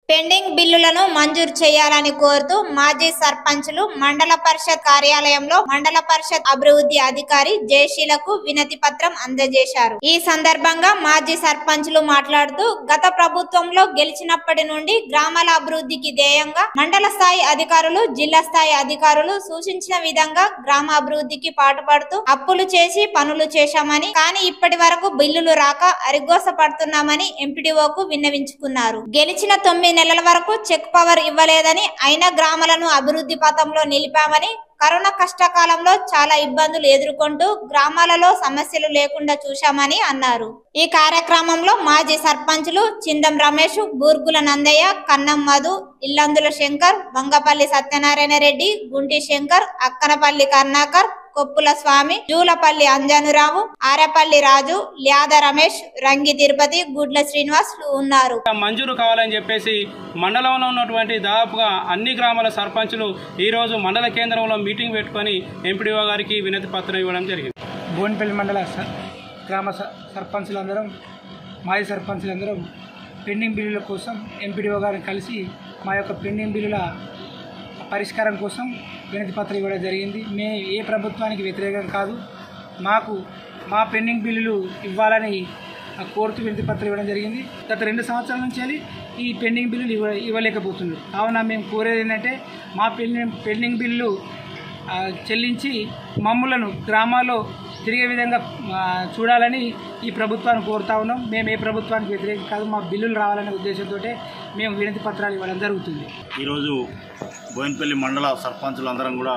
pending బిల్లులను మంజూరు చేయాలని కోరుతూ మాజీ సర్పంచులు మండల పరిషత్ కార్యాలయంలో మండల పరిషత్ అభివృద్ధి అధికారి జయశీలకు వినతి పత్రం అందజేశారు ఈ సందర్భంగా మాజీ సర్పంచులు మాట్లాడుతూ గత ప్రభుత్వంలో గెలిచినప్పటి నుండి గ్రామాల అభివృద్ధికి ధ్యేయంగా మండల స్థాయి అధికారులు జిల్లా స్థాయి అధికారులు సూచించిన విధంగా గ్రామ అభివృద్ధికి పాటుపడుతూ అప్పులు చేసి పనులు చేశామని కానీ ఇప్పటి వరకు బిల్లులు రాక అరిగోస పడుతున్నామని ఎంపీడీఓకు విన్నవించుకున్నారు గెలిచిన తొమ్మిది నెలల వరకు చెక్ పవర్ ఇవ్వలేదని అయినా గ్రామాలను అభివృద్ధి పథంలో నిలిపామని కరోనా కష్టకాలంలో చాలా ఇబ్బందులు ఎదుర్కొంటూ గ్రామాలలో సమస్యలు లేకుండా చూశామని అన్నారు ఈ కార్యక్రమంలో మాజీ సర్పంచులు చిందం రమేష్ బూర్గుల నందయ్య కన్నం మధు ఇల్లందుల శంకర్ వంగపల్లి సత్యనారాయణ రెడ్డి గుంటి శంకర్ అక్కనపల్లి కర్ణాకర్ కొప్పుల స్వామి జూలపల్లి అంజనురావు ఆరపల్లి రాజు ల్యాద రమేష్ రంగి తిరుపతి గుడ్ల శ్రీనివాస్ ఉన్నారు మంజూరు కావాలని చెప్పేసి మండలంలో ఉన్నటువంటి దాదాపుగా అన్ని గ్రామాల సర్పంచులు ఈరోజు మండల కేంద్రంలో మీటింగ్ పెట్టుకొని ఎంపీడీఓ గారికి వినతి పత్రం ఇవ్వడం జరిగింది బోన్పల్లి మండల స- గ్రామ స- సర్పంచులందరం మాజీ సర్పంచులందరం పెండింగ్ బిల్లుల కోసం ఎంపీడీఓ గారిని కలిసి మా యొక్క పెండింగ్ బిల్లుల పరిష్కారం కోసం వినతి పత్రం ఇవ్వడం జరిగింది మే ఏ ప్రభుత్వానికి వ్యతిరేకం కాదు మాకు మా పెండింగ్ బిల్లులు ఇవ్వాలని ఆ, కోరుతూ వినతి పత్రం ఇవ్వడం జరిగింది గత రెండు సంవత్సరాల నుంచి వెళ్ళి ఈ పెండింగ్ బిల్లులు ఇవ్వ ఇవ్వలేకపోతున్నారు కావున మేము కోరేది ఏంటంటే మా పెండింగ్ పెండింగ్ బిల్లు ఆ, చెల్లించి మమ్ములను గ్రామాల్లో తిరిగే విధంగా ఆ, చూడాలని ఈ ప్రభుత్వాన్ని కోరుతా ఉన్నాం మేము ఏ ప్రభుత్వానికి వ్యతిరేకం కాదు మా బిల్లులు రావాలనే ఉద్దేశంతో మేము వినతి పత్రాలు ఇవ్వడం జరుగుతుంది ఈరోజు బోయినపల్లి మండల సర్పంచులందరం కూడా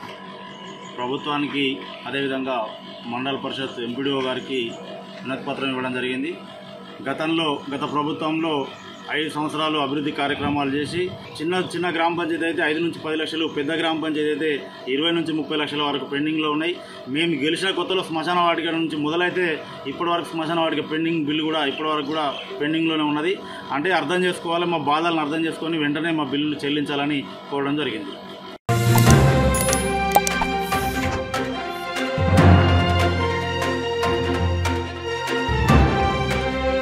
ప్రభుత్వానికి అదేవిధంగా మండల పరిషత్ ఎంపీడీఓ గారికి వినతిపత్రం ఇవ్వడం జరిగింది గతంలో గత ప్రభుత్వంలో ఐదు సంవత్సరాలు అభివృద్ధి కార్యక్రమాలు చేసి చిన్న చిన్న గ్రామ పంచాయతీ అయితే ఐదు నుంచి పది లక్షలు పెద్ద గ్రామ పంచాయతీ అయితే ఇరవై నుంచి ముప్పై లక్షల వరకు పెండింగ్లో ఉన్నాయి మేము గెలిచిన కొత్తలో శ్మశాన వాటిక నుంచి మొదలైతే ఇప్పటి వరకు శ్మశాన వాటిక పెండింగ్ బిల్లు కూడా ఇప్పటి వరకు కూడా పెండింగ్లోనే ఉన్నది అంటే అర్థం చేసుకోవాలి మా బాధలను అర్థం చేసుకొని వెంటనే మా బిల్లులు చెల్లించాలని కోరడం జరిగింది